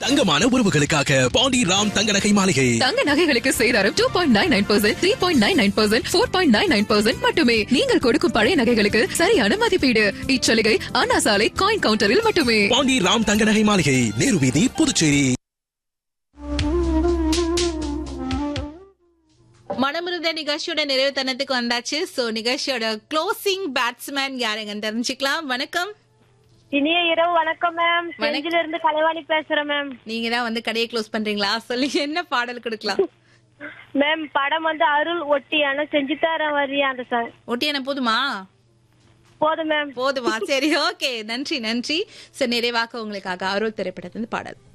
தங்கமான உறவுகளுக்காக பாண்டி ராம் தங்க நகை மாளிகை தங்க நகைகளுக்கு சேதாரம் two point nine nine percent three point nine nine percent four point nine nine percent மட்டுமே நீங்கள் கொடுக்கும் பழைய நகைகளுக்கு சரியான மதிப்பீடு இச்சலுகை அண்ணா சாலை காயின் கவுண்டரில் மட்டுமே பாண்டி ராம் தங்க நகை மாளிகை நேரு வீதி புதுச்சேரி மனமிருந்த நிகழ்ச்சியோட நிறைவு தருணத்துக்கு வந்தாச்சு சோ நிகழ்ச்சியோட க்ளோசிங் பேட்ஸ்மேன் யாருங்கன்னு தெரிஞ்சுக்கலாம் வணக்கம் இனிய இரவு வணக்கம் மேம் வணக்கம். செஞ்சில இருந்து கலைவாணி பேசுறேன் மேம் நீங்க தான் வந்து கடையை க்ளோஸ் பண்றீங்களா சொல்லி என்ன பாடல் கொடுக்கலாம் மேம் படம் வந்து அருள் ஒட்டியான செஞ்சு தர வரியா அந்த சார் ஒட்டியான போதுமா போதும் மேம் போதுமா சரி ஓகே நன்றி நன்றி சோ நிறைவாக உங்களுக்காக அருள் திரைப்படத்திலிருந்து பாடல்